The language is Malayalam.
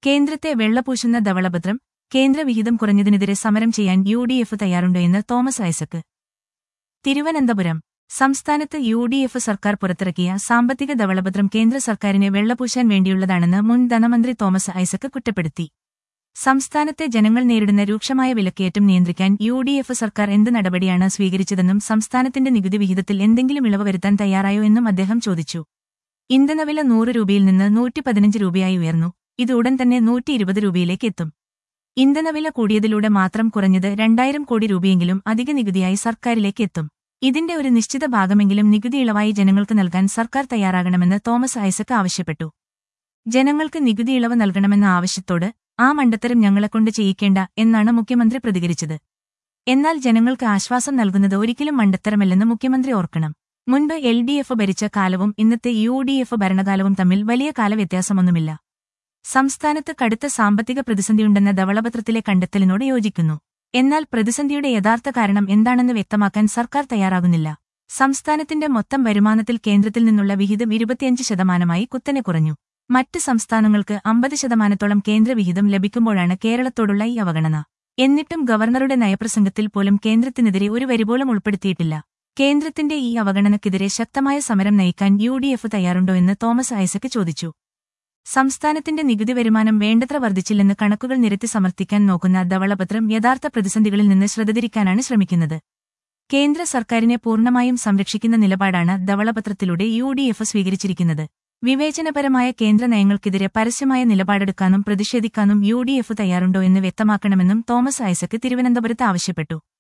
കേന്ദ്രത്തെ വെള്ളപൂശുന്ന ധവളപത്രം കേന്ദ്രവിഹിതം കുറഞ്ഞതിനെതിരെ സമരം ചെയ്യാൻ യു ഡി എഫ് തയ്യാറുണ്ടോ എന്ന് തോമസ് ഐസക്ക് തിരുവനന്തപുരം സംസ്ഥാനത്ത് യു ഡി എഫ് സർക്കാർ പുറത്തിറക്കിയ സാമ്പത്തിക ധവളപത്രം കേന്ദ്ര സർക്കാരിനെ വെള്ളപൂശാൻ വേണ്ടിയുള്ളതാണെന്ന് മുൻ ധനമന്ത്രി തോമസ് ഐസക്ക് കുറ്റപ്പെടുത്തി സംസ്ഥാനത്തെ ജനങ്ങൾ നേരിടുന്ന രൂക്ഷമായ വിലക്കയറ്റം നിയന്ത്രിക്കാൻ യു ഡി എഫ് സർക്കാർ എന്ത് നടപടിയാണ് സ്വീകരിച്ചതെന്നും സംസ്ഥാനത്തിന്റെ നികുതി വിഹിതത്തിൽ എന്തെങ്കിലും ഇളവ് വരുത്താൻ തയ്യാറായോ എന്നും അദ്ദേഹം ചോദിച്ചു ഇന്ധനവില നൂറ് രൂപയിൽ നിന്ന് നൂറ്റി പതിനഞ്ച് രൂപയായി ഉയർന്നു ഇത് ഉടൻ തന്നെ നൂറ്റി ഇരുപത് രൂപയിലേക്ക് എത്തും ഇന്ധനവില കൂടിയതിലൂടെ മാത്രം കുറഞ്ഞത് രണ്ടായിരം കോടി രൂപയെങ്കിലും അധിക നികുതിയായി സർക്കാരിലേക്ക് എത്തും ഇതിന്റെ ഒരു നിശ്ചിത ഭാഗമെങ്കിലും നികുതി ഇളവായി ജനങ്ങൾക്ക് നൽകാൻ സർക്കാർ തയ്യാറാകണമെന്ന് തോമസ് ഐസക് ആവശ്യപ്പെട്ടു ജനങ്ങൾക്ക് നികുതി ഇളവ് നൽകണമെന്ന ആവശ്യത്തോട് ആ മണ്ടത്തരം ഞങ്ങളെക്കൊണ്ട് ചെയ്യിക്കേണ്ട എന്നാണ് മുഖ്യമന്ത്രി പ്രതികരിച്ചത് എന്നാൽ ജനങ്ങൾക്ക് ആശ്വാസം നൽകുന്നത് ഒരിക്കലും മണ്ടത്തരമല്ലെന്ന് മുഖ്യമന്ത്രി ഓർക്കണം മുൻപ് എൽ ഡി എഫ് ഭരിച്ച കാലവും ഇന്നത്തെ യു ഡി എഫ് ഭരണകാലവും തമ്മിൽ വലിയ കാലവ്യത്യാസമൊന്നുമില്ല സംസ്ഥാനത്ത് കടുത്ത സാമ്പത്തിക പ്രതിസന്ധിയുണ്ടെന്ന ധവളപത്രത്തിലെ കണ്ടെത്തലിനോട് യോജിക്കുന്നു എന്നാൽ പ്രതിസന്ധിയുടെ യഥാർത്ഥ കാരണം എന്താണെന്ന് വ്യക്തമാക്കാൻ സർക്കാർ തയ്യാറാകുന്നില്ല സംസ്ഥാനത്തിന്റെ മൊത്തം വരുമാനത്തിൽ കേന്ദ്രത്തിൽ നിന്നുള്ള വിഹിതം ഇരുപത്തിയഞ്ച് ശതമാനമായി കുത്തനെ കുറഞ്ഞു മറ്റ് സംസ്ഥാനങ്ങൾക്ക് അമ്പത് ശതമാനത്തോളം കേന്ദ്രവിഹിതം ലഭിക്കുമ്പോഴാണ് കേരളത്തോടുള്ള ഈ അവഗണന എന്നിട്ടും ഗവർണറുടെ നയപ്രസംഗത്തിൽ പോലും കേന്ദ്രത്തിനെതിരെ ഒരു വരിപോലും ഉൾപ്പെടുത്തിയിട്ടില്ല കേന്ദ്രത്തിന്റെ ഈ അവഗണനയ്ക്കെതിരെ ശക്തമായ സമരം നയിക്കാൻ യു ഡി എഫ് തയ്യാറുണ്ടോ എന്ന് തോമസ് ഐസക് ചോദിച്ചു സംസ്ഥാനത്തിന്റെ നികുതി വരുമാനം വേണ്ടത്ര വർദ്ധിച്ചില്ലെന്ന് കണക്കുകൾ നിരത്തി സമർത്ഥിക്കാൻ നോക്കുന്ന ധവളപത്രം യഥാർത്ഥ പ്രതിസന്ധികളിൽ നിന്ന് ശ്രദ്ധതിരിക്കാനാണ് ശ്രമിക്കുന്നത് കേന്ദ്ര സർക്കാരിനെ പൂർണ്ണമായും സംരക്ഷിക്കുന്ന നിലപാടാണ് ധവളപത്രത്തിലൂടെ യു ഡി എഫ് സ്വീകരിച്ചിരിക്കുന്നത് വിവേചനപരമായ കേന്ദ്ര നയങ്ങൾക്കെതിരെ പരസ്യമായ നിലപാടെടുക്കാനും പ്രതിഷേധിക്കാനും യു ഡി എഫ് തയ്യാറുണ്ടോ എന്ന് വ്യക്തമാക്കണമെന്നും തോമസ് ഐസക് തിരുവനന്തപുരത്ത് ആവശ്യപ്പെട്ടു